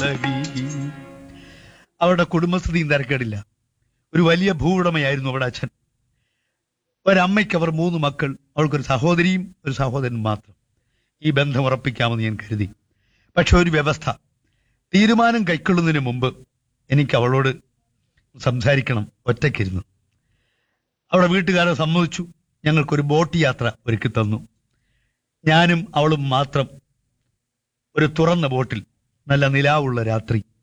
മാധവി അവരുടെ കുടുംബസ്ഥിതിയും തിരക്കേടില്ല ഒരു വലിയ ഭൂവുടമയായിരുന്നു അവിടെ അച്ഛൻ ഒരമ്മയ്ക്ക് അവർ മൂന്ന് മക്കൾ അവൾക്കൊരു സഹോദരിയും ഒരു സഹോദരനും മാത്രം ഈ ബന്ധം ഉറപ്പിക്കാമെന്ന് ഞാൻ കരുതി പക്ഷെ ഒരു വ്യവസ്ഥ തീരുമാനം കൈക്കൊള്ളുന്നതിന് മുമ്പ് എനിക്ക് അവളോട് സംസാരിക്കണം ഒറ്റയ്ക്കിരുന്നു അവിടെ വീട്ടുകാരെ സമ്മതിച്ചു ഞങ്ങൾക്കൊരു ബോട്ട് യാത്ര ഒരുക്കി തന്നു ഞാനും അവളും മാത്രം ഒരു തുറന്ന ബോട്ടിൽ നല്ല നിലാവുള്ള രാത്രി